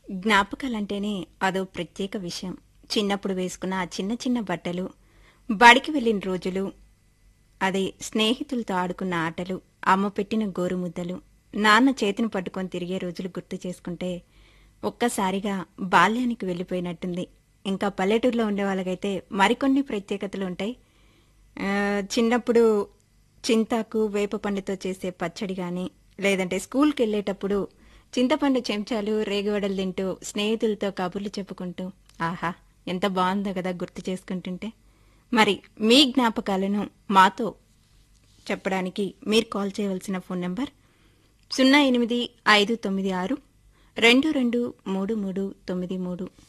జ్ఞాపకాలంటేనే అదో ప్రత్యేక విషయం చిన్నప్పుడు వేసుకున్న ఆ చిన్న చిన్న బట్టలు బడికి వెళ్ళిన రోజులు అదే స్నేహితులతో ఆడుకున్న ఆటలు అమ్మ పెట్టిన గోరుముద్దలు నాన్న చేతిని పట్టుకొని తిరిగే రోజులు గుర్తు చేసుకుంటే ఒక్కసారిగా బాల్యానికి వెళ్ళిపోయినట్టుంది ఇంకా పల్లెటూరులో ఉండే వాళ్ళకైతే మరికొన్ని ప్రత్యేకతలు ఉంటాయి ఆ, చిన్నప్పుడు చింతాకు వేప పండుతో చేసే పచ్చడి గాని లేదంటే స్కూల్కి వెళ్ళేటప్పుడు చింతపండు చెంచాలు రేగివడలు తింటూ స్నేహితులతో కబుర్లు చెప్పుకుంటూ ఆహా ఎంత బాగుందో కదా గుర్తు చేసుకుంటుంటే మరి మీ జ్ఞాపకాలను మాతో చెప్పడానికి మీరు కాల్ చేయవలసిన ఫోన్ నంబర్ సున్నా ఎనిమిది ఐదు తొమ్మిది ఆరు రెండు రెండు మూడు మూడు తొమ్మిది మూడు